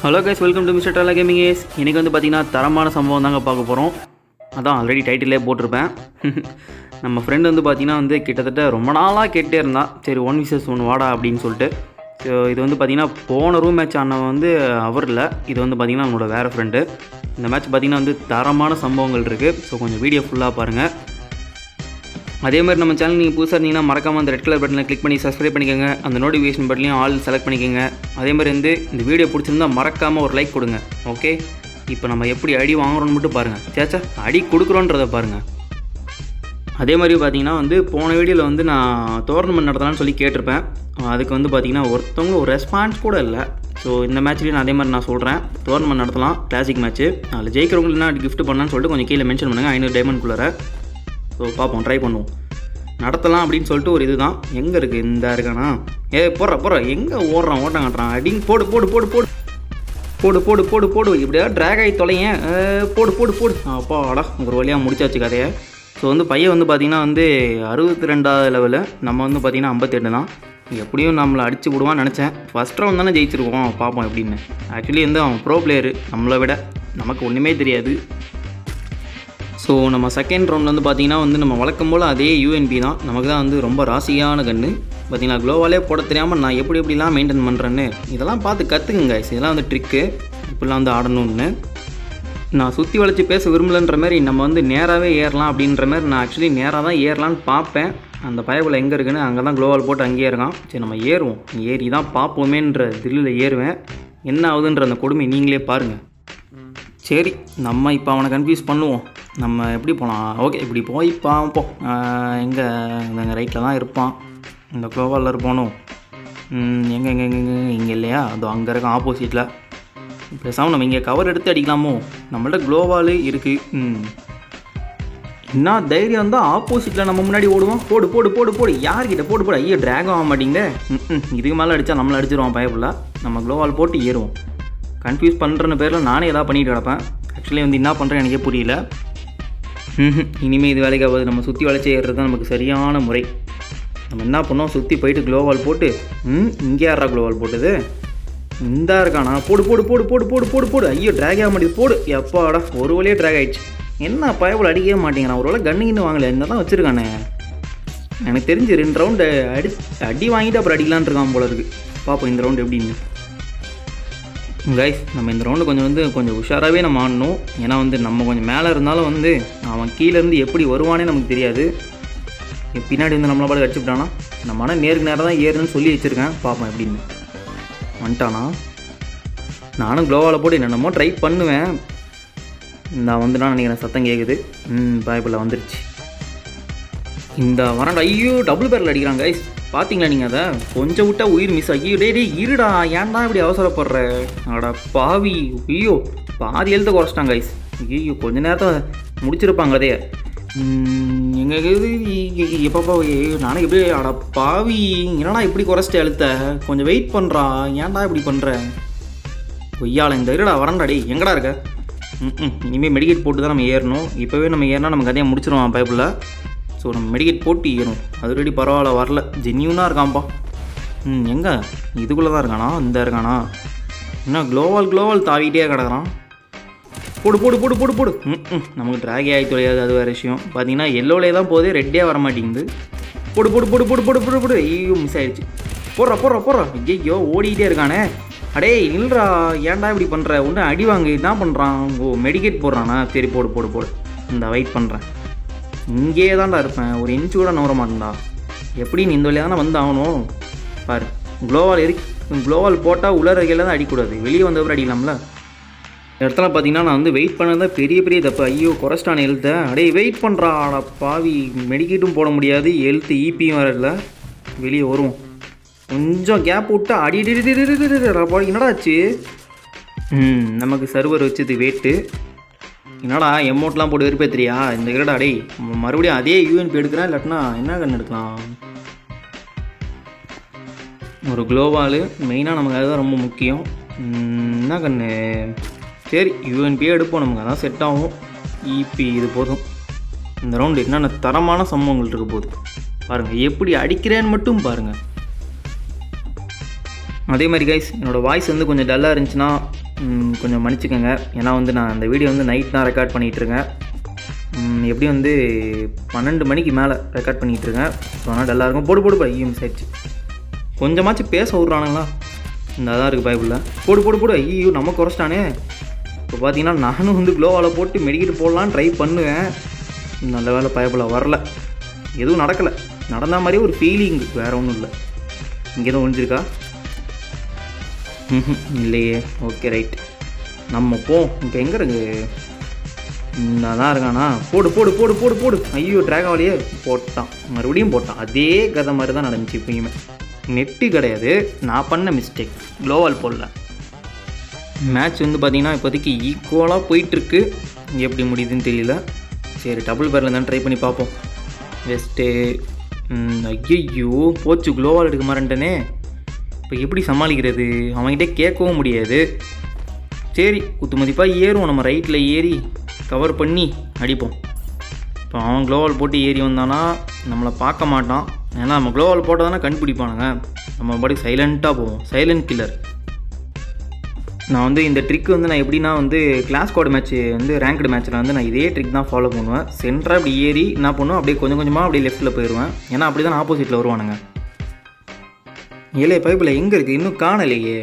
Hello guys welcome to Mister Tala gaming ஏஸ் இன்றைக்கி வந்து பார்த்தீங்கன்னா தரமான சம்பவம் தாங்க பார்க்க போகிறோம் அதான் ஆல்ரெடி டைட்டிலே போட்டிருப்பேன் நம்ம ஃப்ரெண்டு வந்து பார்த்தீங்கன்னா வந்து கிட்டத்தட்ட ரொம்ப நாளாக கேட்டே இருந்தான் சரி ஒன் விசஸ் ஒன் வாடா அப்படின்னு சொல்லிட்டு ஸோ இது வந்து பார்த்தீங்கன்னா போன ரூம் மேட்ச் ஆனவன் வந்து அவர் இல்லை இது வந்து பார்த்தீங்கன்னா நம்மளோட வேறு ஃப்ரெண்டு இந்த மேட்ச் பார்த்தீங்கன்னா வந்து தரமான சம்பவங்கள் இருக்குது ஸோ கொஞ்சம் வீடியோ ஃபுல்லாக பாருங்கள் அதே மாதிரி நம்ம சேனல் நீங்கள் புதுசாக இருந்தீங்கன்னா மறக்காமல் அந்த ரெட் கலர் பட்டனை கிளிக் பண்ணி சப்ஸ்கிரைப் பண்ணிக்கோங்க அந்த நோட்டிஃபிகேஷன் பட்டனையும் ஆல் செலக்ட் பண்ணிக்கோங்க அதே மாதிரி வந்து இந்த வீடியோ பிடிச்சிருந்தா மறக்காமல் ஒரு லைக் கொடுங்க ஓகே இப்போ நம்ம எப்படி அடி வாங்குறோம்னு மட்டும் பாருங்கள் சேச்சா அடி கொடுக்குறோன்றதை பாருங்கள் அதே மாதிரி பார்த்தீங்கன்னா வந்து போன வீடியோவில் வந்து நான் டோர்னமெண்ட் நடத்தலாம்னு சொல்லி கேட்டிருப்பேன் அதுக்கு வந்து பார்த்தீங்கன்னா ஒருத்தவங்களும் ஒரு ரெஸ்பான்ஸ் கூட இல்லை ஸோ இந்த மேட்ச்லேயும் நான் அதே மாதிரி நான் சொல்கிறேன் டோர்னமெண்ட் நடத்தலாம் கிளாசிக் மேட்ச்சு அதில் ஜெயிக்கிறவங்களுக்கு என்ன கிஃப்ட் பண்ணலான்னு சொல்லிட்டு கொஞ்சம் கீழே மென்ஷன் பண்ணுங்கள் ஐநூறு டைமண்ட்குள்ளார ஸோ பார்ப்போம் ட்ரை பண்ணுவோம் நடத்தலாம் அப்படின்னு சொல்லிட்டு ஒரு இதுதான் எங்கே இருக்குது இந்த இருக்கானா ஏ போடுற போடுற எங்கே ஓடுறான் ஓட்டம் காட்டுறான் அடிங்க போடு போடு போடு போடு போடு போடு போடு போடு இப்படியா ட்ராக் ஆகி தொலையேன் ஏ, போடு போடு போடு அப்பாடா ஒரு வழியாக முடிச்சாச்சு கதையை ஸோ வந்து பையன் வந்து பார்த்திங்கன்னா வந்து அறுபத்தி ரெண்டாவது லெவலு நம்ம வந்து பார்த்திங்கன்னா ஐம்பத்தெட்டு தான் எப்படியும் நம்மளை அடிச்சு விடுவான்னு நினச்சேன் ஃபஸ்ட் ரவுண்ட் தானே ஜெயிச்சிருக்கோம் பார்ப்போம் எப்படின்னு ஆக்சுவலி வந்து அவன் ப்ரோ பிளேயரு நம்மளை விட நமக்கு ஒன்றுமே தெரியாது ஸோ நம்ம செகண்ட் ரவுண்ட் வந்து பார்த்தீங்கன்னா வந்து நம்ம வழக்கம் போல் அதே யூஎன்பி தான் நமக்கு தான் வந்து ரொம்ப ராசியான கன்று பார்த்தீங்கன்னா க்ளோவாலே போட தெரியாமல் நான் எப்படி எப்படிலாம் மெயின்டைன் பண்ணுறேன்னு இதெல்லாம் பார்த்து கற்றுக்குங்க guys. இதெல்லாம் வந்து ட்ரிக்கு இப்படிலாம் வந்து ஆடணும்னு நான் சுற்றி வளைச்சி பேச விரும்பலன்ற மாதிரி நம்ம வந்து நேராகவே ஏறலாம் அப்படின்ற மாதிரி நான் ஆக்சுவலி நேராக தான் ஏறலான்னு பார்ப்பேன் அந்த பயபுல எங்கே இருக்குன்னு அங்கே தான் க்ளோவால் போட்டு அங்கேயே இருக்கான் சரி நம்ம ஏறுவோம் ஏறி தான் பார்ப்போமேன்ற தில்லில் ஏறுவேன் என்ன ஆகுதுன்ற அந்த கொடுமை நீங்களே பாருங்கள் சரி நம்ம இப்போ அவனை கன்ஃபியூஸ் பண்ணுவோம் நம்ம எப்படி போகலாம் ஓகே இப்படி போய் பார்ப்போம் எங்கே இந்த ரைட்டில் தான் இருப்பான் இந்த க்ளோவாலில் இருப்பானோ ம், எங்கே எங்கே எங்கே எங்கே இங்கே இல்லையா அதோ அங்கே இருக்கான் ஆப்போசிட்டில் பேசாமல் நம்ம இங்கே கவர் எடுத்து அடிக்கலாமோ நம்மள்ட்ட க்ளோவால் இருக்குது ம் என்ன தைரியம் தான் ஆப்போசிட்டில் நம்ம முன்னாடி ஓடுவோம் போடு போடு போடு போடு யார்கிட்ட போடு போடு ஐயோ ட்ராக் ஆக மாட்டேங்குதே ம், ம், இதுக்கு மேலே அடித்தா நம்மளை அடிச்சிருவான் பயப்புல நம்ம க்ளோவால் போட்டு ஏறுவோம் கன்ஃபியூஸ் பண்ணுறன்னு பேரில் நானே எதாவது பண்ணிட்டு கிடப்பேன் ஆக்சுவலி வந்து என்ன பண்ணுறேன் எனக்கே புரியல ம்ஹும். இனிமேல் இது வேலைக்கு ஆகாது நம்ம சுற்றி வளைச்சி ஏறுறது தான் நமக்கு சரியான முறை நம்ம என்ன பண்ணோம் சுற்றி போயிட்டு க்ளோவால் போட்டு ம் இங்கே யாரா க்ளோவால் போட்டது இந்த இருக்கானா போடு போடு போடு போடு போடு போடு போடு ஐயோ ட்ராக் ஆக மாட்டேது போடு எப்பாடா ஒரு வழியே ட்ராக் ஆயிடுச்சு என்ன பயபுல அடிக்கவே மாட்டேங்கிறான் ஒரு வேளை கண்ணுங்கின்னு வாங்கல இந்த தான் வச்சுருக்கானே எனக்கு தெரிஞ்சு ரெண்டு ரவுண்டு அடி அடி வாங்கிட்டு அப்புறம் அடிக்கலான்னு இருக்கான் போல இருக்கு பார்ப்போம் இந்த ரவுண்டு எப்படின்னு கைஸ் நம்ம இந்த ரவுண்டு கொஞ்சம் வந்து கொஞ்சம் உஷாராகவே நம்ம ஆடணும் ஏன்னா வந்து நம்ம கொஞ்சம் மேலே இருந்தாலும் வந்து அவன் கீழே இருந்து எப்படி வருவானே நமக்கு தெரியாது இவன் பின்னாடி வந்து நம்மளை பாட்டு அடிச்சுட்டானா நம்ம ஆனால் நேருக்கு நேரம் தான் ஏறுன்னு சொல்லி வச்சுருக்கேன் பார்ப்போம் எப்படின்னு வந்துட்டானா நானும் க்ளோவால் போட்டு என்னென்னமோ ட்ரை பண்ணுவேன் நான் வந்துட்டான் நினைக்கிறேன் சத்தம் கேட்குது ம் பாய்பில் வந்துருச்சு இந்த வராண்டா ஐயோ டபுள் பேரில் அடிக்கிறாங்க கைஸ் பார்த்தீங்களா நீங்கள் அதை கொஞ்சம் விட்டா உயிர் மிஸ் ஐயோ டேய் டேய் இருடா ஏன்டா இப்படி அவசரப்படுற அடா பாவி ஐயோ பாதி எழுத குறைச்சிட்டாங்க கைஸ் ஐயோ கொஞ்ச நேரத்தை முடிச்சிருப்பாங்க அதையே எங்க இது எப்பப்பா நானே எப்படி அடா பாவி என்னடா இப்படி குறைச்சிட்டு எழுத்த கொஞ்சம் வெயிட் பண்ணுறா ஏன்டா இப்படி பண்ணுற பொய்யால இந்த இருடா வரண்டா டேய் எங்கடா இருக்க ம் இனிமேல் மெடிக்கேட் போட்டு தான் நம்ம ஏறணும் இப்போவே நம்ம ஏறினா நம்ம கதையை முடிச்சிருவோம் பைப்பில் ஸோ நம்ம மெடிக்கேட் போட்டு ஏறும் அது ரெடி பரவாயில்ல வரல ஜென்யூனாக இருக்கான்ப்பா ம் எங்கே இதுக்குள்ளே தான் இருக்கானா இந்த இருக்கானா என்ன க்ளோவால் க்ளோவால் தாவிட்டே கிடக்குறான் போடு போடு போடு போடு போடு ம் ம் நமக்கு ட்ராகே ஆகி தொலையாது அது வேறு விஷயம் பார்த்தீங்கன்னா எல்லோலே தான் போதே ரெட்டே வர மாட்டேங்குது போடு போடு போடு போடு போடு போடு போடு ஐயோ மிஸ் ஆயிடுச்சு போடுறா போடுறா போடுறா ஐயோ ஓடிக்கிட்டே இருக்கானே அடே இல்லைடா ஏன்டா இப்படி பண்ணுற ஒன்று அடி வாங்கு என்ன பண்ணுறான் ஓ மெடிக்கேட் போடுறானா சரி போடு போடு போடு இந்த வெயிட் பண்ணுறேன் இங்கே தான்டா இருப்பேன் ஒரு இன்ச்சு கூட நவர மாட்டேன்டா எப்படி நீ இந்த வழியாக தானே வந்து ஆகணும் பாரு க்ளோவால் எரி க்ளோவால் போட்டால் உலர் இருக்கையில் தான் அடிக்கூடாது வெளியே வந்தப்பறம் அடிக்கலாம்ல இந்த இடத்துல பார்த்தீங்கன்னா நான் வந்து வெயிட் பண்ணது தான் பெரிய பெரிய தப்பு ஐயோ குறைச்சிட்டான எழுத்த அடே வெயிட் பண்ணுறா அட பாவி மெடிக்கேட்டும் போட முடியாது எழுத்து ஈபியும் வரல வெளியே வரும் கொஞ்சம் கேப் விட்டு அடி அடி, அடி, அடி, அடி, அடி, அடி, அடி, என்னடா ஆச்சு ம் நமக்கு சர்வர் வச்சது வெயிட்டு என்னடா எமௌண்ட்லாம் போட்டு வெறுப்பேத்திரியா இந்த இருடா டேய் ம- மறுபடியும் அதே யூஎன்பி எடுக்கிறேன் இல்லாட்டினா என்ன கன்று எடுக்கலாம் ஒரு க்ளோவால் மெயினாக நமக்கு அதுதான் ரொம்ப முக்கியம் ம், என்ன கண்ணு சரி யூஎன்பியே எடுப்போம் நமக்கு அதான் செட் ஆகும் இபி இது போதும் இந்த ரவுண்டு என்னென்ன தரமான சம்பவங்கள் இருக்க போகுது பாருங்கள் எப்படி அடிக்கிறேன்னு மட்டும் பாருங்கள் அதே மாதிரி கைஸ் என்னோடய வாய்ஸ் வந்து கொஞ்சம் டல்லாக இருந்துச்சுன்னா ம், கொஞ்சம் மன்னிச்சுக்கோங்க ஏன்னா வந்து நான் அந்த வீடியோ வந்து நைட் தான் ரெக்கார்ட் பண்ணிகிட்ருக்கேன் எப்படி வந்து பன்னெண்டு மணிக்கு மேலே ரெக்கார்ட் பண்ணிகிட்ருக்கேன் ஸோ அதனால் டல்லாக இருக்கும் போடு போடு ஐயோ மிஸ் ஆயிடுச்சு கொஞ்சமாச்சும் பேச விட்றானுங்களா இந்த அதான் இருக்குது பைபிளில் போடு போடு போடு ஐயோ நம்ம குறைச்சிட்டானே இப்போ பார்த்தீங்கன்னா நானும் வந்து க்ளோவால் போட்டு மெடிக்கெட் போடலான்னு ட்ரை பண்ணுவேன் நல்ல வேலை பயப்பில் வரல எதுவும் நடக்கலை நடந்த மாதிரியே ஒரு ஃபீலிங் வேறு ஒன்றும் இல்லை இங்கே எதுவும் ஒழிஞ்சிருக்கா ம்ஹும், இல்லையே ஓகே ரைட் நம்ம போ இப்போ எங்கே இருக்கு இந்த அதான் இருக்கானா போடு போடு போடு போடு போடு ஐயோ ட்ராகாவலியே போட்டான் மறுபடியும் போட்டான் அதே கதை மாதிரி தான் நடந்துச்சு இப்பயுமே நெட்டு கிடையாது நான் பண்ண மிஸ்டேக் க்ளோவால் போடல மேட்ச் வந்து பார்த்தீங்கன்னா இப்போதைக்கு ஈக்குவலாக போயிட்டுருக்கு எப்படி முடியுதுன்னு தெரியல சரி டபுள் பேரில் தான் ட்ரை பண்ணி பார்ப்போம் வெஸ்ட்டு ஐயையோ போச்சு க்ளோவால் எடுக்க மாறேன்ட்டனே இப்போ எப்படி சமாளிக்கிறது அவன்கிட்ட கேட்கவும் முடியாது சரி குத்து மதிப்பாக ஏறுவோம் நம்ம ரைட்டில் ஏறி கவர் பண்ணி அடிப்போம் இப்போ அவன் க்ளோவால் போட்டு ஏறி வந்தானா நம்மளை பார்க்க மாட்டான் ஏன்னா நம்ம க்ளோவால் போட்டால் தானே கண்டுபிடிப்பானுங்க நம்ம பாடி சைலண்ட்டாக போவோம் சைலண்ட் கில்லர் நான் வந்து இந்த ட்ரிக் வந்து நான் எப்படின்னா வந்து கிளாஸ் கோட் மேட்ச் வந்து ரேங்க்டு மேட்ச்சில் வந்து நான் இதே ட்ரிக் தான் ஃபாலோ பண்ணுவேன் சென்டராக இப்படி ஏறி என்ன பண்ணுவேன் அப்படியே கொஞ்சம் கொஞ்சமாக அப்படியே லெஃப்ட்டில் போயிடுவேன் ஏன்னா அப்படி தான் ஆப்போசிட்டில் வருவானுங்க ஏலே பைப்பில் எங்கே இருக்குது இன்னும் காணலையே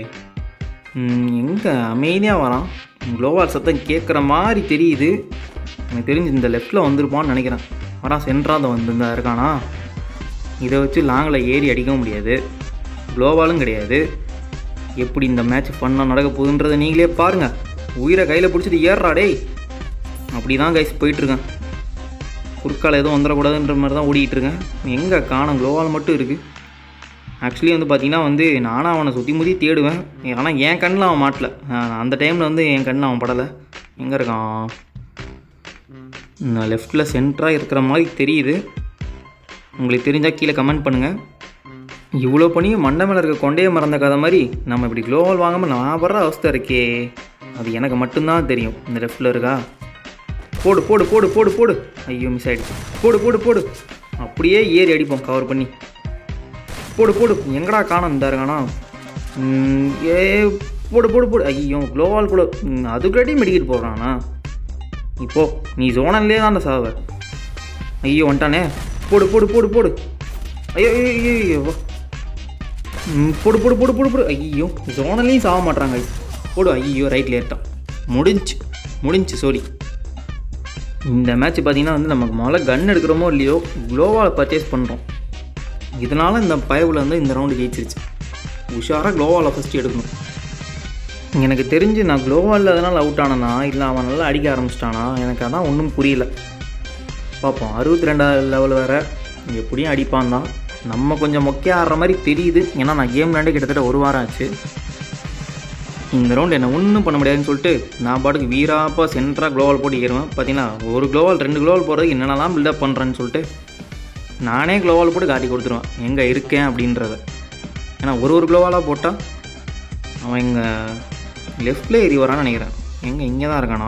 எங்கே அமைதியாக வரான் க்ளோவால் சத்தம் கேட்குற மாதிரி தெரியுது எனக்கு தெரிஞ்சு இந்த லெஃப்ட்டில் வந்திருப்பான்னு நினைக்கிறேன் வரான் சென்டராக தான் வந்து இருக்கானா இதை வச்சு லாங்கில் ஏறி அடிக்கவும் முடியாது க்ளோவாலும் கிடையாது எப்படி இந்த மேட்ச் ஃபன்னாக நடக்க போகுதுன்றதை நீங்களே பாருங்கள் உயிரை கையில் பிடிச்சிட்டு ஏறுறா டேய் அப்படி தான் கைஸ் போயிட்டுருக்கேன் குறுக்கால எதுவும் வந்துடக்கூடாதுன்ற மாதிரி தான் ஓடிட்டு இருக்கேன் எங்கே காணும் க்ளோவால் மட்டும் இருக்குது ஆக்சுவலி வந்து பார்த்தீங்கன்னா வந்து நானும் அவனை சுற்றி முற்றி தேடுவேன் ஆனால் என் கண்ணில் அவன் மாட்டல ஆஹ் அந்த டைமில் வந்து என் கண்ணில் அவன் படலை எங்கே இருக்கான் நான் லெஃப்டில் சென்டராக இருக்கிற மாதிரி தெரியுது உங்களுக்கு தெரிஞ்சால் கீழே கமெண்ட் பண்ணுங்கள் இவ்வளோ பண்ணியும் மண்டை மேலே இருக்க கொண்டையே மறந்த கதை மாதிரி நம்ம இப்படி க்ளோவால் வாங்காமல் நான் வர்ற அவஸ்தை இருக்கே அது எனக்கு மட்டும்தான் தெரியும் இந்த லெஃப்டில் இருக்கா போடு போடு போடு போடு போடு ஐயோ மிஸ் ஆகிடுச்சு போடு போடு போடு அப்படியே ஏறி அடிப்போம் கவர் பண்ணி போடு போடு எங்கடா காணோம் இந்த இருக்கானா ம், ஏ போடு போடு போடு ஐயோ க்ளோவால் கூட ம், அதுக்காட்டி மெடிக்கெட் போடுறானா இப்போ நீ ஜோனல்லே தான் சாவ ஐயோ வந்துட்டானே போடு போடு போடு போடு ஐயோ ஐயோ ஐயோ, ஐயோ வா. ம், போடு போடு போடு போடு போடு ஐயோ ஜோனல்லையும் சாக மாட்றாங்க போடு ஐயோ ரைட்டில் ஏறிட்டான் முடிஞ்சு முடிஞ்சு சாரி இந்த மேட்ச் பார்த்தீங்கன்னா வந்து நமக்கு முதல்ல கன் எடுக்கிறோமோ இல்லையோ க்ளோவால் பர்ச்சேஸ் பண்ணுறோம் இதனால் இந்த பயவில் வந்து இந்த ரவுண்டு ஜெயிச்சிருச்சு உஷாராக க்ளோவால் ஃபஸ்ட்டு எடுக்கணும் எனக்கு தெரிஞ்சு நான் க்ளோவாலில் அதனால் அவுட் ஆனனா இல்லை அவன் நல்லா அடிக்க ஆரம்பிச்சிட்டானா எனக்கு அதான் ஒன்றும் புரியல பார்ப்போம் அறுபத்தி ரெண்டாவது லெவல் வேறு எப்படியும் அடிப்பான் தான் நம்ம கொஞ்சம் மொக்கையாக ஆடுற மாதிரி தெரியுது ஏன்னா நான் கேம் விளாண்டு கிட்டத்தட்ட ஒரு வாரம் ஆச்சு இந்த ரவுண்ட் என்ன ஒன்றும் பண்ண முடியாதுன்னு சொல்லிட்டு நான் பாட்டுக்கு வீராப்பா சென்டராக க்ளோவால் போட்டு ஏறுவேன் பார்த்தீங்கன்னா ஒரு க்ளோவால் ரெண்டு க்ளோவால் போடுறதுக்கு என்னென்னலாம் பில்டப் பண்ணுறேன்னு சொல்லிட்டு நானே க்ளோவால் போட்டு காட்டி கொடுத்துருவேன் எங்கே இருக்கேன் அப்படின்றத ஏன்னா ஒரு ஒரு க்ளோவாலாக போட்டால் அவன் இங்கே லெஃப்டில் ஏறி வரான்னு நினைக்கிறேன் எங்கே இங்கே தான் இருக்கானா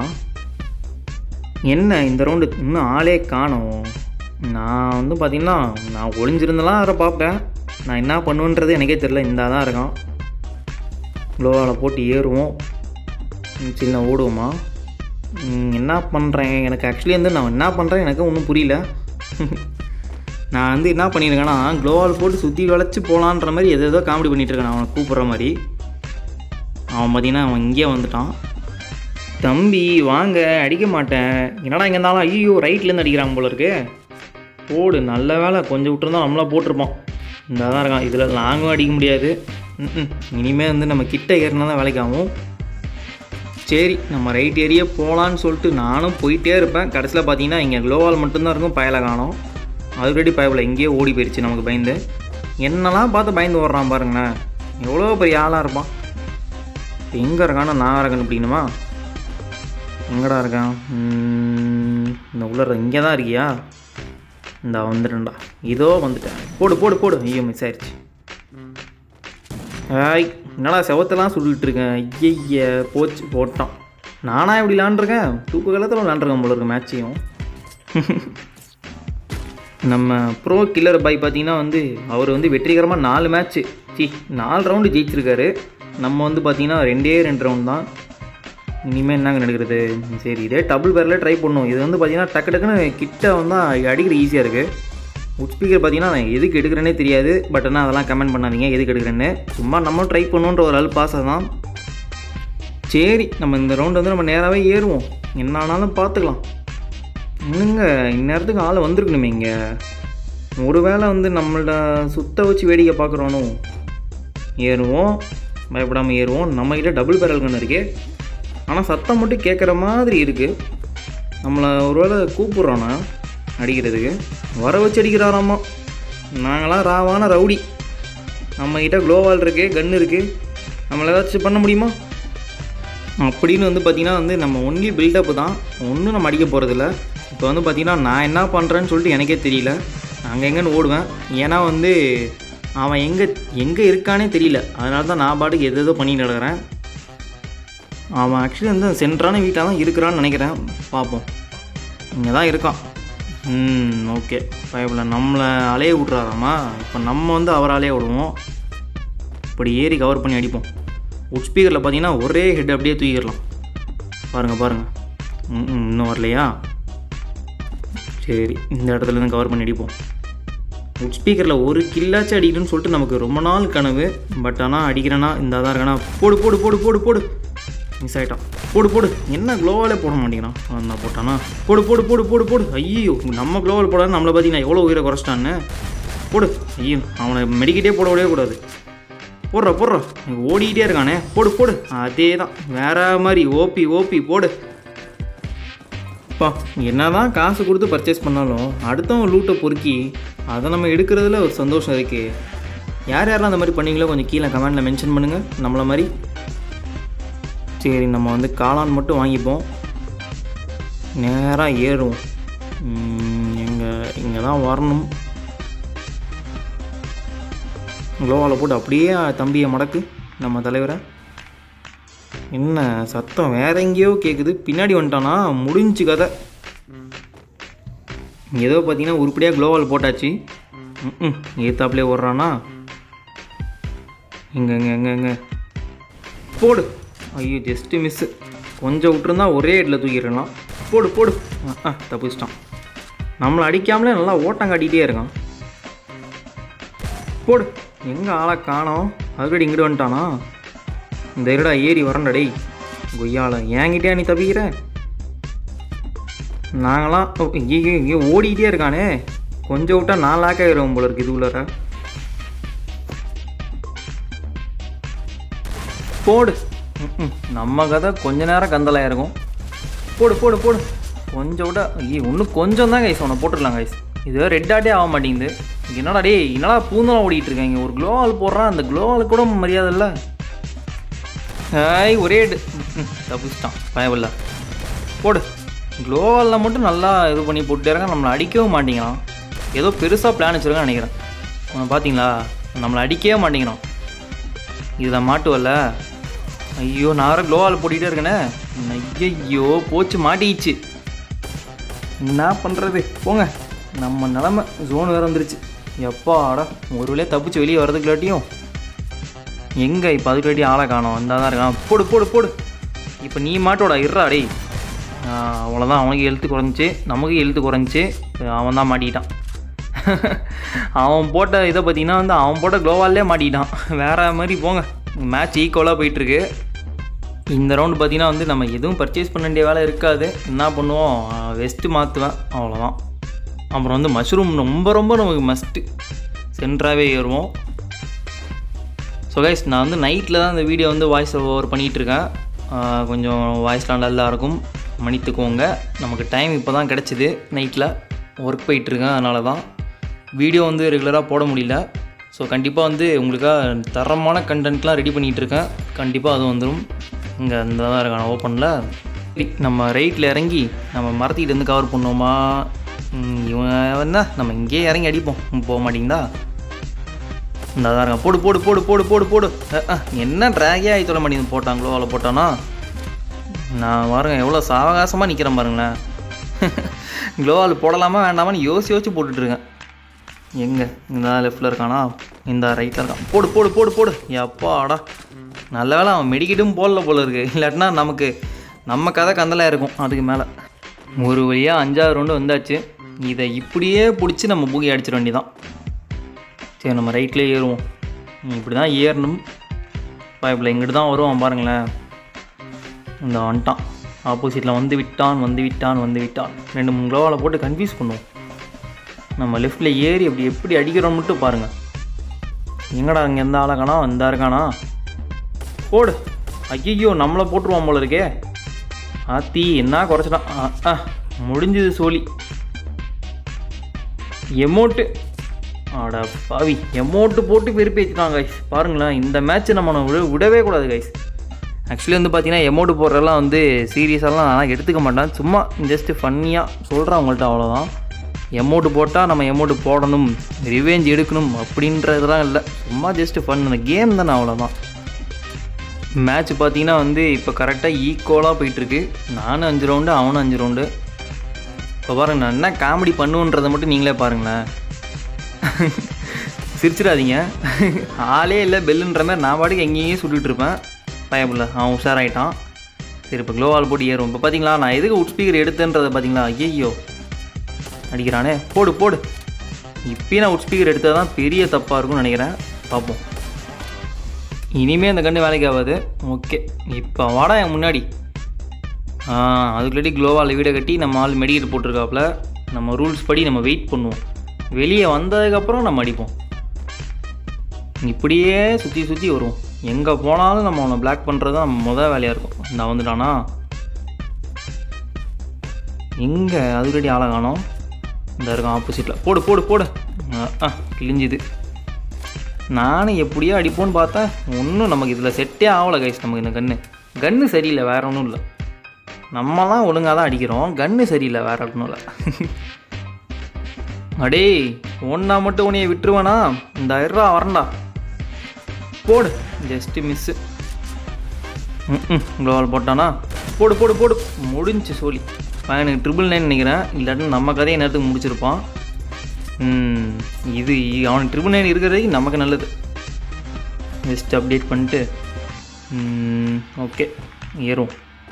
என்ன இந்த ரவுண்டு இன்னும் ஆளே காணோம் நான் வந்து பார்த்திங்கன்னா நான் ஒளிஞ்சிருந்தெல்லாம் அவரை பார்ப்பேன் நான் என்ன பண்ணுவேன்றது எனக்கே தெரில இந்த தான் இருக்கான் க்ளோவால் போட்டு ஏறுவோம் ம், சின்ன ஓடுவோமா ம், என்ன பண்ணுறேன் எனக்கு ஆக்சுவலி வந்து நான் என்ன பண்ணுறேன் எனக்கு ஒன்றும் புரியல நான் வந்து என்ன பண்ணியிருக்கேன்னா க்ளோவால் போட்டு சுற்றி வளைச்சி போகலான்ற மாதிரி எதோ ஏதோ காமெடி பண்ணிகிட்டு இருக்கேன் அவனை கூப்பிட்ற மாதிரி அவன் பார்த்தீங்கன்னா அவன் இங்கே வந்துட்டான் தம்பி வாங்க அடிக்க மாட்டேன் என்னடா இங்கே இருந்தாலும் ஐயோ ரைட்லேருந்து அடிக்கிறான் போல இருக்கு போடு நல்ல வேலை கொஞ்சம் விட்டுருந்தா நம்மளா போட்டிருப்போம் இந்த தான் இருக்கான் இதில் லாங்கும் அடிக்க முடியாது ம்ம். இனிமேல் வந்து நம்ம கிட்ட ஏறினா தான் வேலைக்கு ஆகும் சரி நம்ம ரைட் ஏரியே போகலான்னு சொல்லிட்டு நானும் போயிட்டே இருப்பேன் கடைசியில் பார்த்தீங்கன்னா இங்கே க்ளோவால் மட்டும்தான் இருக்கும் பயலை காணோம் ஆல்ரெடி பயவில் எங்கேயோ ஓடி போயிடுச்சு நமக்கு பயந்து என்னெல்லாம் பார்த்து பயந்து ஓடுறான் பாருங்களேன் எவ்வளோ பெரிய ஆளாக இருப்பான் எங்கே இருக்கானோ நான் வேறு கண்டுபிடிக்கணுமா எங்கடா இருக்கான் ம், இந்த உள்ள இங்கே தான் இருக்கியா இந்த வந்துட்டேன்டா இதோ வந்துட்டேன் போடு போடு போடு ஐயோ மிஸ் ஆயிடுச்சு ஆய் என்னடா செவத்தெல்லாம் சொல்லிட்டு இருக்கேன் ஐய போச்சு போட்டான் நானா இப்படி விளாண்டுருக்கேன் தூக்கு காலத்தில் விளாண்டுருக்கேன் போல இருக்கு மேட்சையும் நம்ம ப்ரோ கில்லர் பாய் பார்த்தீங்கன்னா வந்து அவர் வந்து வெற்றிகரமாக நாலு மேட்ச்சு சி நாலு ரவுண்டு ஜெயிச்சிருக்காரு நம்ம வந்து பார்த்தீங்கன்னா ரெண்டே ரெண்டு ரவுண்ட் தான் இனிமேல் என்னங்க நடக்கிறது சரி இதே டபுள் பேரில் ட்ரை பண்ணும் இது வந்து பார்த்தீங்கன்னா டக்கு டக்குன்னு கிட்ட வந்தால் அடிக்கிற ஈஸியாக இருக்குது உட் ஸ்பீக்கர் பார்த்தீங்கன்னா நான் எதுக்கு எடுக்கிறேனே தெரியாது பட் ஆனால் அதெல்லாம் கமெண்ட் பண்ணாதீங்க எதுக்கு எடுக்கிறேன்னு சும்மா நம்ம ட்ரை பண்ணுன்ற ஒரு ஆள் பாஸ் தான் சரி நம்ம இந்த ரவுண்டு வந்து நம்ம நேராகவே ஏறுவோம் என்ன ஆனாலும் பார்த்துக்கலாம் இன்னுங்க இந்நேரத்துக்கு ஆள் வந்திருக்கணுமே இங்கே ஒருவேளை வந்து நம்மள்ட சுத்த வச்சு வேடிக்கை பார்க்குறோனோ ஏறுவோம் பயப்படாமல் ஏறுவோம் நம்மக்கிட்ட டபுள் பேரல் கன் இருக்கு ஆனால் சத்தம் மட்டும் கேட்குற மாதிரி இருக்குது நம்மளை ஒருவேளை கூப்பிட்றோன்னா அடிக்கிறதுக்கு வர வச்சு அடிக்கிறாராம்மா நாங்களாம் ராவான ரவுடி நம்மக்கிட்ட க்ளோவால் இருக்குது கன் இருக்குது நம்மளை ஏதாச்சும் பண்ண முடியுமா அப்படின்னு வந்து பார்த்திங்கன்னா வந்து நம்ம ஒன்லி பில்டப் தான் ஒன்றும் நம்ம அடிக்க போகிறதில்ல இப்போ வந்து பார்த்திங்கன்னா நான் என்ன பண்ணுறேன்னு சொல்லிட்டு எனக்கே தெரியல அங்கே எங்கேன்னு ஓடுவேன் ஏன்னா வந்து அவன் எங்கே எங்கே இருக்கானே தெரியல அதனால தான் நான் பாட்டுக்கு எது எதோ பண்ணிட்டு நடக்கிறேன் அவன் ஆக்சுவலி வந்து சென்ட்ரான வீட்டாக தான் இருக்கிறான்னு நினைக்கிறேன் பார்ப்போம் இங்கே தான் இருக்கான் ம் ஓகே பயப்பில்ல நம்மளை அலைய விட்றாராமா இப்போ நம்ம வந்து அவரை அலைய விடுவோம் இப்படி ஏறி கவர் பண்ணி அடிப்போம் உட் ஸ்பீக்கரில் பார்த்தீங்கன்னா ஒரே ஹெட் அப்படியே தூக்கிடலாம் பாருங்கள் பாருங்கள் ம் ம், இன்னும் வரலையா சரி இந்த இடத்துல இருந்து கவர் பண்ணி அடிப்போம் உட் ஸ்பீக்கரில் ஒரு கில்லாச்சும் அடிக்கணும்னு சொல்லிட்டு நமக்கு ரொம்ப நாள் கனவு பட் ஆனால் அடிக்கிறேன்னா இந்த தான் இருக்கானா போடு போடு போடு போடு போடு மிஸ் ஆகிட்டான் போடு போடு என்ன க்ளோவாலே போட மாட்டேங்கிறான் நான் போட்டானா போடு போடு போடு போடு போடு ஐயோ நம்ம க்ளோவால் போடாது நம்மளை பற்றி நான் எவ்வளோ உயிரை குறைச்சிட்டான்னு போடு ஐயோ அவனை மெடிக்கிட்டே போட விடவே கூடாது போடுறா போடுறா ஓடிக்கிட்டே இருக்கானே போடு போடு அதே தான் வேற மாதிரி ஓபி ஓபி போடு அப்பா என்னதான் காசு கொடுத்து பர்ச்சேஸ் பண்ணாலும் அடுத்தவங்க லூட்டை பொறுக்கி அதை நம்ம எடுக்கிறதுல ஒரு சந்தோஷம் இருக்குது யார் யாரெல்லாம் அந்த மாதிரி பண்ணீங்களோ கொஞ்சம் கீழே கமெண்டில் மென்ஷன் பண்ணுங்கள் நம்மளை மாதிரி சரி நம்ம வந்து காளான் மட்டும் வாங்கிப்போம் நேராக ஏறுவோம் எங்கே இங்கே தான் வரணும் க்ளோவால் போட்டு அப்படியே தம்பியை மடக்கு நம்ம தலைவரை என்ன சத்தம் வேற எங்கேயோ கேட்குது பின்னாடி வந்துட்டானா முடிஞ்சு கதை ஏதோ பார்த்தீங்கன்னா உருப்படியாக க்ளோவால் போட்டாச்சு ம் ஏத்தாப்புலேயே ஓடுறானா இங்கே இங்கே இங்கே இங்கே போடு ஐயோ ஜஸ்ட்டு மிஸ்ஸு கொஞ்சம் விட்டுருந்தா ஒரே இடத்துல தூக்கிடலாம் போடு போடு ஆ, ஆ தப்பிச்சிட்டான் நம்மளை அடிக்காமலே நல்லா ஓட்டம் காட்டிகிட்டே இருக்கான் போடு எங்கே ஆளை காணோம் அதுக்கடி இங்கிட்டு வந்துட்டானா இந்த இருடா ஏறி வரண்டா டேய் கொய்யால ஏங்கிட்டே நீ தப்பிக்கிற நாங்களாம் ஓ, ஐயையோ, இங்கே ஓடிக்கிட்டே இருக்கானே கொஞ்சம் விட்டா நான் லாக் ஆகிடும் போல இருக்கு இது உள்ளார போடு ம்ம். நம்ம கதை கொஞ்ச நேரம் கந்தலாக இருக்கும் போடு போடு போடு கொஞ்சம் விட ஐயோ இன்னும் கொஞ்சம் தான் கைஸ் உன்னை போட்டுடலாம் கைஸ் இது ரெட் ஆட்டே ஆக மாட்டேங்குது என்னடா டேய் என்னடா பூந்தலாம் ஓடிட்டு இருக்காங்க ஒரு க்ளோவால் போடுறான் அந்த க்ளோவால் கூட மரியாதை இல்லை ஹாய் ஒரே ஹெட் தப்பிச்சிட்டான் பயமில்ல போடு க்ளோவாலில் மட்டும் நல்லா இது பண்ணி போட்டுட்டே இருக்கான் நம்மளை அடிக்கவும் மாட்டேங்கிறான் ஏதோ பெருசாக பிளான் வச்சுருக்கான்னு நினைக்கிறேன் அவனை பார்த்தீங்களா நம்மளை அடிக்கவே மாட்டேங்கிறான் இதில் மாட்டுவல்ல ஐயோ நான் வேறு க்ளோவால் போட்டுக்கிட்டே இருக்கேனே ஐயோ போச்சு மாட்டிக்கிச்சு என்ன பண்ணுறது போங்க நம்ம நிலமை ஜோன் வேறு வந்துருச்சு எப்பாடா ஒரு வழியாக தப்பிச்சு வெளியே வர்றதுக்குள்ளாட்டியும் எங்கே இப்போ அதுக்குள்ளாட்டி ஆளை காணோம் இந்த தான் இருக்கான் போடு போடு போடு இப்போ நீ மாட்டோட இருறா டேய் ஆ, அவ்வளோதான் அவனுக்கு எழுத்து குறைஞ்சி நமக்கு எழுத்து குறைஞ்சி அவன் தான் மாட்டிக்கிட்டான் அவன் போட்ட இதை பார்த்தீங்கன்னா வந்து அவன் போட்ட க்ளோவாலே மாட்டிக்கிட்டான் வேற மாதிரி போங்க மேட்ச் ஈக்குவலாக போயிட்டுருக்கு இந்த ரவுண்டு பார்த்தீங்கன்னா வந்து நம்ம எதுவும் பர்ச்சேஸ் பண்ண வேண்டிய வேலை இருக்காது என்ன பண்ணுவோம் வெஸ்ட்டு மாற்றுவேன் அவ்வளோதான் அப்புறம் வந்து மஷ்ரூம் ரொம்ப ரொம்ப நமக்கு மஸ்ட்டு சென்ட்ராகவே ஏறுவோம் ஸோ கைஸ் நான் வந்து நைட்டில் தான் இந்த வீடியோ வந்து வாய்ஸ் ஓவர் பண்ணிகிட்ருக்கேன் கொஞ்சம் வாய்ஸ்லாம் நல்லா இருக்கும் மன்னித்துக்கோங்க நமக்கு டைம் இப்போ தான் கிடச்சிது நைட்டில் ஒர்க் போயிட்டுருக்கேன் அதனால தான் வீடியோ வந்து ரெகுலராக போட முடியல ஸோ கண்டிப்பாக வந்து உங்களுக்காக தரமான கண்டென்ட்லாம் ரெடி பண்ணிகிட்ருக்கேன் கண்டிப்பாக அது வந்துடும் இங்கே அந்த தான் இருக்கான ஓப்பனில் நம்ம ரைட்டில் இறங்கி நம்ம மரத்துக்கிட்ட இருந்து கவர் பண்ணோமா ம், இவன் என்ன நம்ம இங்கேயே இறங்கி அடிப்போம் ம், போக மாட்டீங்களா இந்த தான் இருக்கான் போடு போடு போடு போடு போடு போடு அஹ், அஹ், என்ன ட்ராகே ஆகி தொலை மாட்டேங்குது போட்டாங்களோ அவளை போட்டானா நான் பாருங்க எவ்வளோ சாவகாசமாக நிற்கிறேன் பாருங்களேன் க்ளோவால் போடலாமா வேண்டாமான்னு யோசிச்சு யோசிச்சு போட்டுட்ருக்கேன் எங்கே இந்த லெஃப்டில் இருக்கானா இந்த ரைட்டில் இருக்கான் போடு போடு போடு போடு எப்பாடா நல்ல வேளை அவன் மெடிக்கிட்டும் போடல போல இருக்கு இல்லாட்டினா நமக்கு நம்ம கதை கந்தலாக இருக்கும் அதுக்கு மேலே ஒரு வழியாக அஞ்சாவது ரவுண்டு வந்தாச்சு இதை இப்படியே பிடிச்சி நம்ம பூகி அடிச்சிட வேண்டியதான் சரி நம்ம ரைட்லேயே ஏறுவோம் இப்படி தான் ஏறணும் பைப்பில் இங்கிட்டு தான் வருவான் பாருங்களேன் இந்த வந்துட்டான் ஆப்போசிட்டில் வந்து விட்டான் வந்து விட்டான் வந்து விட்டான் ரெண்டு மூணு க்ளோவால் போட்டு கன்ஃபியூஸ் பண்ணுவோம் நம்ம லெஃப்ட்டில் ஏறி அப்படி எப்படி அடிக்கிறோம் மட்டும் பாருங்கள் எங்கடா இங்கே எந்த ஆளக்கானா வந்தா இருக்கானா போடு ஐயோ நம்மளை போட்டுருவான் போல இருக்கே ஆத்தி என்ன குறைச்சிட்டான் ஆ, ஆ முடிஞ்சது சோலி எமௌண்ட்டு ஆடா பாவி எமௌண்ட்டு போட்டு வெறுப்பேற்றிட்டான் கைஸ் பாருங்களேன் இந்த மேட்ச் நம்ம விட விடவே கூடாது கைஸ் ஆக்சுவலி வந்து பார்த்தீங்கன்னா எமௌண்ட் போடுறதெல்லாம் வந்து சீரியஸாலாம் நான் எடுத்துக்க மாட்டேன் சும்மா ஜஸ்ட்டு ஃபன்னியாக சொல்கிறேன் அவங்கள்ட்ட அவ்வளோதான் எமௌண்ட் போட்டால் நம்ம எமௌண்ட் போடணும் ரிவெஞ்ச் எடுக்கணும் அப்படின்றதுலாம் இல்லை சும்மா ஜஸ்ட்டு ஃபன் அந்த கேம் தானே அவ்வளோதான் மேட்ச் பார்த்தீங்கன்னா வந்து இப்போ கரெக்டாக ஈக்குவலாக போயிட்டுருக்கு நானும் அஞ்சு ரவுண்டு அவனும் அஞ்சு ரவுண்டு இப்போ பாருங்க நான் என்ன காமெடி பண்ணுன்றதை மட்டும் நீங்களே பாருங்களேன் சிரிச்சிடாதீங்க ஆளே இல்லை பெல்லுன்ற மாதிரி நான் பாட்டுக்கு எங்கேயும் சுட்டுட்டு இருப்பேன் பயப்புல அவன் உஷாராயிட்டான் சரி இப்போ க்ளோவால் போட்டு ஏறும் இப்போ பார்த்தீங்களா நான் எதுக்கு உட் ஸ்பீக்கர் எடுத்தேன்றதை பார்த்தீங்களா ஐயோ அடிக்கிறானே போடு போடு இப்பயும் நான் உட் ஸ்பீக்கர் எடுத்தால் தான் பெரிய தப்பாக இருக்கும்னு நினைக்கிறேன் பார்ப்போம் இனிமே அந்த கண்ணு வேலைக்கு ஆகாது ஓகே இப்போ வாடா என் முன்னாடி ஆ அதுக்குள்ளாடி க்ளோவால் வீடை கட்டி நம்ம ஆள் மெடிக்கெட் போட்டிருக்காப்புல நம்ம ரூல்ஸ் படி நம்ம வெயிட் பண்ணுவோம் வெளியே வந்ததுக்கப்புறம் நம்ம அடிப்போம் இப்படியே சுற்றி சுற்றி வருவோம் எங்கே போனாலும் நம்ம அவனை பிளாக் பண்ணுறது தான் நம்ம முதல் வேலையாக இருக்கும் இந்த வந்துட்டானா எங்கே அதுக்கடி ஆளை காணோம் இந்த இருக்கான் ஆப்போசிட்டில் போடு போடு போடு ஆ, ஆ கிழிஞ்சுது நானும் எப்படியோ அடிப்போன்னு பார்த்தேன் ஒன்றும் நமக்கு இதில் செட்டே ஆகலை கைஸ் நமக்கு இந்த கன்று கன்று சரியில்லை வேற ஒன்றும் இல்லை நம்மலாம் ஒழுங்காக தான் அடிக்கிறோம் கன்று சரியில்லை வேற ஒன்றும் இல்லை அடே ஒன்றா மட்டும் உன்னைய விட்டுருவேனா இந்த ஐரா வரண்டா போடு ஜஸ்ட்டு மிஸ்ஸு ம் க்ளோவால் போட்டானா போடு போடு போடு முடிஞ்சு சோலி பையனுக்கு ட்ரிபிள் நைன் நினைக்கிறேன் இல்லாட்டி நம்ம கதையை நேரத்துக்கு முடிச்சிருப்பான் ம், இது அவனுக்கு ட்ரிபிள் நைன் இருக்கிறதுக்கு நமக்கு நல்லது ஜஸ்ட் அப்டேட் பண்ணிட்டு ஓகே ஏறும்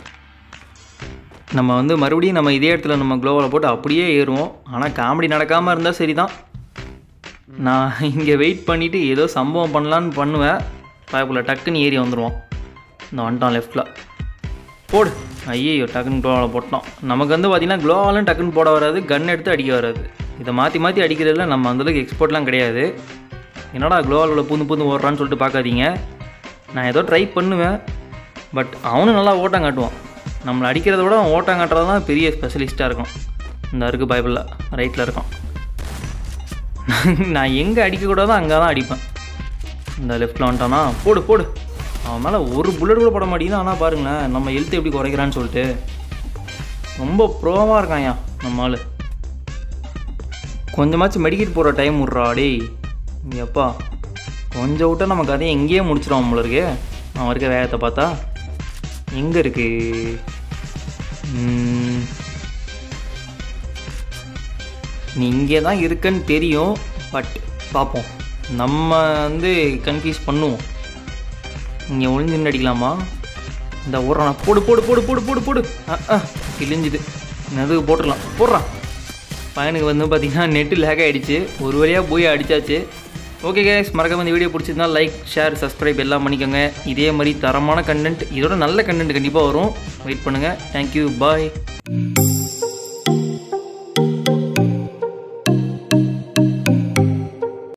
நம்ம வந்து மறுபடியும் நம்ம இதே இடத்துல நம்ம க்ளோவில் போட்டு அப்படியே ஏறுவோம் ஆனால் காமெடி நடக்காமல் இருந்தால் சரி தான் நான் இங்கே வெயிட் பண்ணிவிட்டு ஏதோ சம்பவம் பண்ணலான்னு பண்ணுவேன் பயப்புல டக்குன்னு ஏறி வந்துடுவோம் இந்த வந்துட்டான் லெஃப்டில் போடு ஐயோ டக்குன்னு க்ளோவால் போட்டோம் நமக்கு வந்து பார்த்திங்கன்னா க்ளோவாலும் டக்குன்னு போட வராது கன் எடுத்து அடிக்க வராது இதை மாற்றி மாற்றி அடிக்கிறதுல நம்ம அந்தளவுக்கு எக்ஸ்போர்ட்லாம் கிடையாது என்னடா க்ளோவால் பூந்து பூந்து ஓடுறான்னு சொல்லிட்டு பார்க்காதீங்க நான் ஏதோ ட்ரை பண்ணுவேன் பட் அவனும் நல்லா ஓட்டம் காட்டுவான் நம்மளை அடிக்கிறத விட அவன் ஓட்டம் காட்டுறது தான் பெரிய ஸ்பெஷலிஸ்ட்டாக இருக்கும் இந்த இருக்கு பைபிளில் ரைட்டில் இருக்கான் நான் எங்கே அடிக்கக்கூடாதோ அங்கே தான் அடிப்பேன் இந்த லெஃப்ட்டில் வந்துட்டானா போடு போடு அவன் மேலே ஒரு புல்லட் கூட போட மாட்டேங்குது ஆனால் பாருங்களேன் நம்ம ஹெல்த் எப்படி குறைக்கிறான்னு சொல்லிட்டு ரொம்ப ப்ரோவாக இருக்கான்யா நம்ம ஆள் கொஞ்சமாச்சும் மெடிக்கெட் போகிற டைம் விட்றா டேய் எப்பா கொஞ்சம் விட்டா நம்ம கதையை எங்கேயே முடிச்சிடும் போல இருக்கே அவன் இருக்க வேகத்தை பார்த்தா எங்கே இருக்கு ம், நீ இங்கே தான் இருக்கன்னு தெரியும் பட் பார்ப்போம் நம்ம வந்து கன்ஃபியூஸ் பண்ணுவோம் இங்கே ஒளிஞ்சு நின்று அடிக்கலாமா இந்த ஓடுறான் போடு போடு போடு போடு போடு போடு ஆ ஆ கிழிஞ்சுது நதுக்கு போட்டுடலாம் போடுறான் பையனுக்கு வந்து பார்த்தீங்கன்னா நெட்டு லேக் ஆகிடுச்சு ஒரு வழியாக போய் அடித்தாச்சு ஓகே கேஸ் மறக்காம இந்த வீடியோ பிடிச்சிருந்தா லைக் ஷேர் சப்ஸ்கிரைப் எல்லாம் பண்ணிக்கோங்க இதே மாதிரி தரமான கண்டென்ட் இதோட நல்ல கண்டென்ட் கண்டிப்பாக வரும் வெயிட் பண்ணுங்கள் தேங்க்யூ பாய்